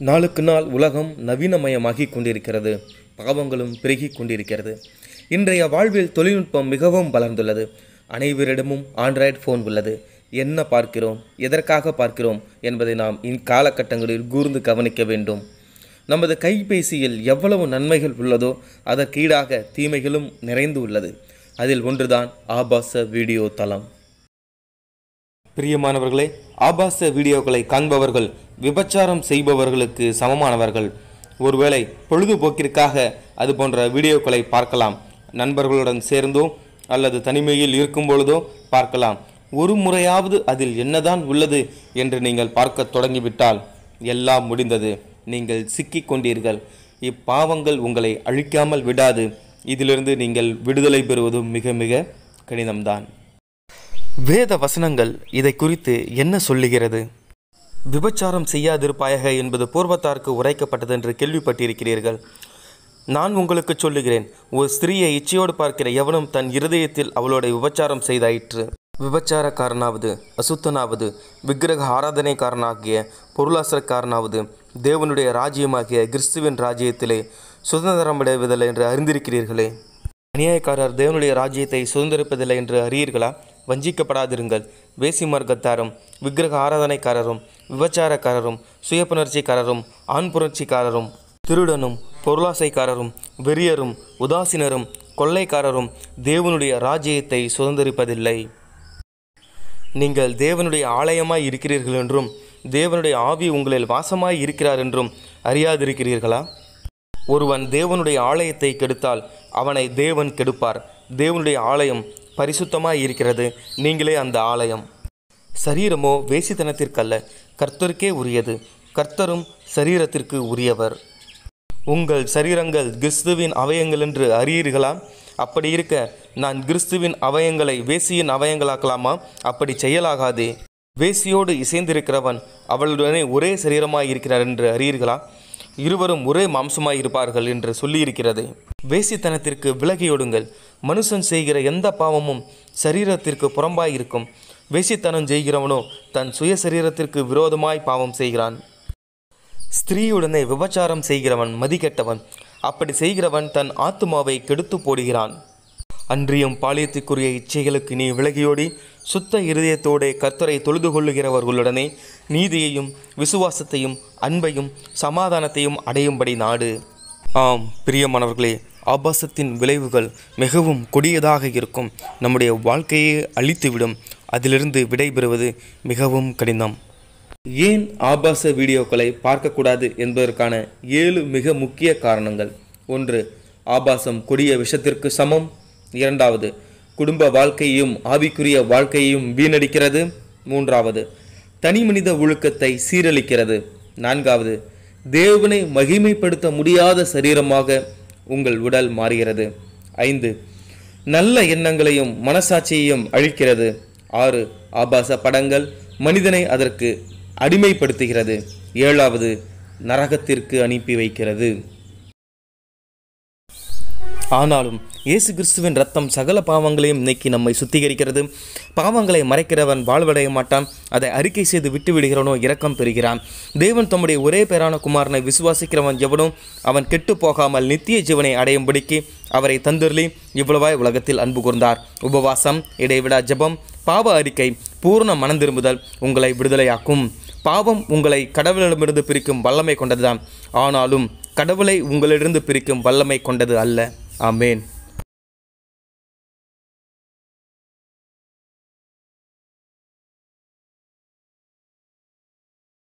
நாளுக்கு நாள் உலகம் நவீனமயமாகி கொண்டிருக்கிறது பாவங்களும் பெருகி கொண்டிருக்கிறது இன்றைய வாழ்வில் தொழில்நுட்பம் மிகவும் வளர்ந்துள்ளது அனைவரிடமும் ஆண்ட்ராய்டு ஃபோன் உள்ளது என்ன பார்க்கிறோம் எதற்காக பார்க்கிறோம் என்பதை நாம் இக்காலகட்டங்களில் கூர்ந்து கவனிக்க வேண்டும் நமது கைபேசியில் எவ்வளவு நன்மைகள் உள்ளதோ அதற்கு ஈடாக தீமைகளும் நிறைந்து உள்ளது அதில் ஒன்றுதான் ஆபாச வீடியோ தளம் பிரியமானவர்களே ஆபாச வீடியோக்களை காண்பவர்கள் விபச்சாரம் செய்பவர்களுக்கு சமமானவர்கள் ஒருவேளை பொழுதுபோக்கிற்காக அது போன்ற வீடியோக்களை பார்க்கலாம் நண்பர்களுடன் சேர்ந்தோ அல்லது தனிமையில் இருக்கும் பொழுதோ பார்க்கலாம் ஒரு முறையாவது அதில் என்னதான் உள்ளது என்று நீங்கள் பார்க்க தொடங்கிவிட்டால் எல்லாம் முடிந்தது நீங்கள் சிக்கிக் கொண்டீர்கள் இப்பாவங்கள் உங்களை அழிக்காமல் விடாது இதிலிருந்து நீங்கள் விடுதலை பெறுவதும் மிக மிக கடினம்தான் வேத வசனங்கள் இதை குறித்து என்ன சொல்லுகிறது விபச்சாரம் செய்யாதிருப்பாயக என்பது பூர்வத்தாருக்கு உரைக்கப்பட்டது என்று கேள்விப்பட்டிருக்கிறீர்கள் நான் உங்களுக்கு சொல்லுகிறேன் ஒரு ஸ்திரீயை இச்சையோடு பார்க்கிற எவனும் தன் இருதயத்தில் அவளோட விபச்சாரம் செய்தாயிற்று விபச்சாரக்காரனாவது அசுத்தனாவது விக்கிரக ஆராதனைக்காரனாகிய பொருளாசரக்காரனாவது தேவனுடைய ராஜ்யமாகிய கிறிஸ்துவின் ராஜ்யத்திலே சுதந்திரமடைவதில்லை என்று அறிந்திருக்கிறீர்களே அநியாயக்காரர் தேவனுடைய ராஜ்யத்தை சுதந்திரிப்பதில்லை என்று அறியீர்களா வஞ்சிக்கப்படாதிருங்கள் வேசி மார்க்கத்தாரும் விக்கிரக ஆராதனைக்காரரும் விபச்சாரக்காரரும் சுயப்புணர்ச்சிக்காரரும் ஆண் புணர்ச்சிக்காரரும் திருடனும் பொருளாசைக்காரரும் வெறியரும் உதாசீனரும் கொள்ளைக்காரரும் தேவனுடைய ராஜ்யத்தை சுதந்திரிப்பதில்லை நீங்கள் தேவனுடைய ஆலயமாய் இருக்கிறீர்கள் என்றும் தேவனுடைய ஆவி உங்களில் வாசமாய் இருக்கிறார் என்றும் அறியாதிருக்கிறீர்களா ஒருவன் தேவனுடைய ஆலயத்தை கெடுத்தால் அவனை தேவன் கெடுப்பார் தேவனுடைய ஆலயம் பரிசுத்தமாய் இருக்கிறது நீங்களே அந்த ஆலயம் சரீரமோ வேசித்தனத்திற்கல்ல கர்த்தருக்கே உரியது கர்த்தரும் சரீரத்திற்கு உரியவர் உங்கள் சரீரங்கள் கிறிஸ்துவின் அவயங்கள் என்று அறியீர்களா அப்படி இருக்க நான் கிறிஸ்துவின் அவயங்களை வேசியின் அவயங்களாக்கலாமா அப்படி செய்யலாகாதே வேசியோடு இசைந்திருக்கிறவன் அவளுடனே ஒரே சரீரமாய் இருக்கிறார் என்று அறியீர்களா இருவரும் ஒரே மாம்சமாய் இருப்பார்கள் என்று சொல்லியிருக்கிறது வேசித்தனத்திற்கு விலகியோடுங்கள் மனுஷன் செய்கிற எந்த பாவமும் சரீரத்திற்கு புறம்பாய் இருக்கும் வேசித்தனம் செய்கிறவனோ தன் சுய சரீரத்திற்கு விரோதமாய் பாவம் செய்கிறான் ஸ்திரீயுடனே விபச்சாரம் செய்கிறவன் மதிக்கெட்டவன் அப்படி செய்கிறவன் தன் ஆத்துமாவை கெடுத்து போடுகிறான் அன்றியும் பாலியத்துக்குரிய இச்சைகளுக்கு நீ விலகியோடி சுத்த இருதயத்தோடே கர்த்தரை தொழுது கொள்ளுகிறவர்களுடனே நீதியையும் விசுவாசத்தையும் அன்பையும் சமாதானத்தையும் அடையும்படி நாடு ஆம் பிரியமானவர்களே ஆபாசத்தின் விளைவுகள் மிகவும் கொடியதாக இருக்கும் நம்முடைய வாழ்க்கையை அழித்துவிடும் அதிலிருந்து விடைபெறுவது மிகவும் கடினம் ஏன் ஆபாச வீடியோக்களை பார்க்கக்கூடாது என்பதற்கான ஏழு மிக முக்கிய காரணங்கள் ஒன்று ஆபாசம் கொடிய விஷத்திற்கு சமம் இரண்டாவது குடும்ப வாழ்க்கையையும் ஆவிக்குரிய வாழ்க்கையையும் வீணடிக்கிறது மூன்றாவது தனிமனித ஒழுக்கத்தை சீரழிக்கிறது நான்காவது தேவனை மகிமைப்படுத்த முடியாத சரீரமாக உங்கள் உடல் மாறுகிறது ஐந்து நல்ல எண்ணங்களையும் மனசாட்சியையும் அழிக்கிறது ஆறு ஆபாச படங்கள் மனிதனை அதற்கு அடிமைப்படுத்துகிறது ஏழாவது நரகத்திற்கு அனுப்பி வைக்கிறது ஆனாலும் இயேசு கிறிஸ்துவின் ரத்தம் சகல பாவங்களையும் நீக்கி நம்மை சுத்திகரிக்கிறது பாவங்களை மறைக்கிறவன் வாழ்வடைய மாட்டான் அதை அறிக்கை செய்து விட்டு விடுகிறவனோ இரக்கம் பெறுகிறான் தேவன் தம்முடைய ஒரே பேரான குமாரனை விசுவாசிக்கிறவன் எவனோ அவன் கெட்டு போகாமல் நித்திய ஜீவனை அடையும்படிக்கு அவரை தந்துருளி இவ்வளவாய் உலகத்தில் அன்பு கூர்ந்தார் உபவாசம் இடைவிடா ஜெபம் பாவ அறிக்கை பூர்ண மனம் திரும்புதல் உங்களை விடுதலையாக்கும் பாவம் உங்களை கடவுளிடமிருந்து பிரிக்கும் வல்லமை கொண்டதுதான் ஆனாலும் கடவுளை உங்களிலிருந்து பிரிக்கும் வல்லமை கொண்டது அல்ல ஆமேன்